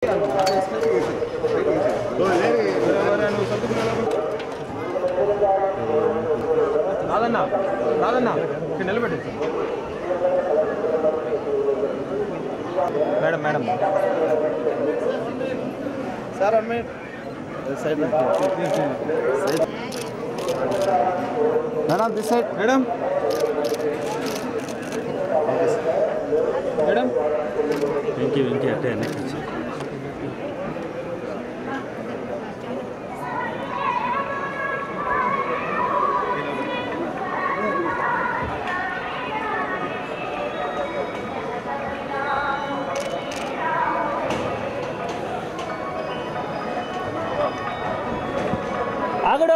రాదన్నా రాదన్నా ఇక్కడ నిలబెట్టేసి madam madam sir one minute side madam this side madam madam Venky Venky అట్టే వెనక్కి వచ్చి ఆగడు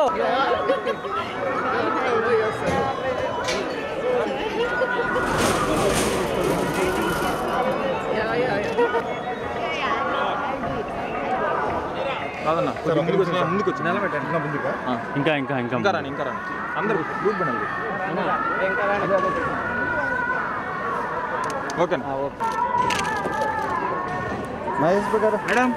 రాదన్నా కొంచెం ముందుకు వచ్చి ముందుకు వచ్చి నిలబెట్టండి ఇంకా ముందుగా ఇంకా ఇంకా ఇంకా ఇంకా రాని ఇంకా రాని అందరు గ్రూప్ బండి ఓకే మహేష్ గారు మేడం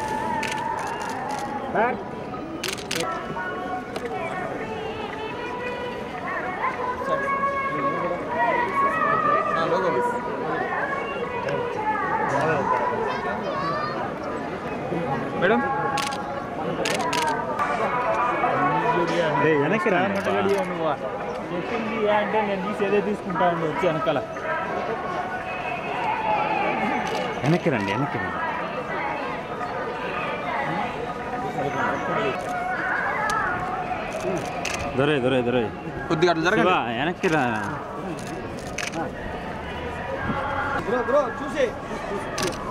లోగో మేడం వెనక్కి రా చెప్పింది అంటే నేను తీసి ఏదో తీసుకుంటాను వచ్చి వెనకాల వెనక్కి రండి వెనక్కి రండి దొరే దొరే దొరే కొద్దిగా అట్లా శివ జరగండి వెనక్కి రా బ్రో బ్రో చూసి